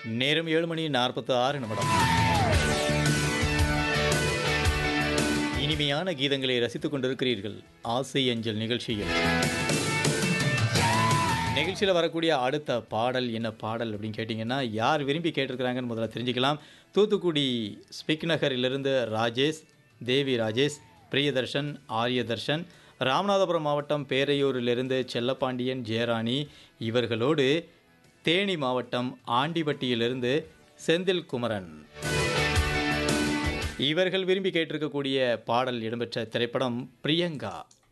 நேரம் ஏழு மணி நாற்பத்தி ஆறு நிமிடம் இனிமையான கீதங்களை ரசித்துக் கொண்டிருக்கிறீர்கள் ஆசை அஞ்சல் நிகழ்ச்சியில் நிகழ்ச்சியில் வரக்கூடிய அடுத்த பாடல் என்ன பாடல் அப்படின்னு கேட்டிங்கன்னா யார் விரும்பி கேட்டிருக்கிறாங்கன்னு முதல்ல தெரிஞ்சுக்கலாம் தூத்துக்குடி ஸ்பிக் நகரிலிருந்து ராஜேஷ் தேவி ராஜேஷ் பிரியதர்ஷன் ஆரியதர்ஷன் ராமநாதபுரம் மாவட்டம் பேரையூரிலிருந்து செல்லப்பாண்டியன் ஜெயராணி இவர்களோடு தேனி மாவட்டம் ஆண்டிப்பட்டியிலிருந்து செந்தில் குமரன் இவர்கள் விரும்பி கேட்டிருக்கக்கூடிய பாடல் இடம்பெற்ற திரைப்படம் பிரியங்கா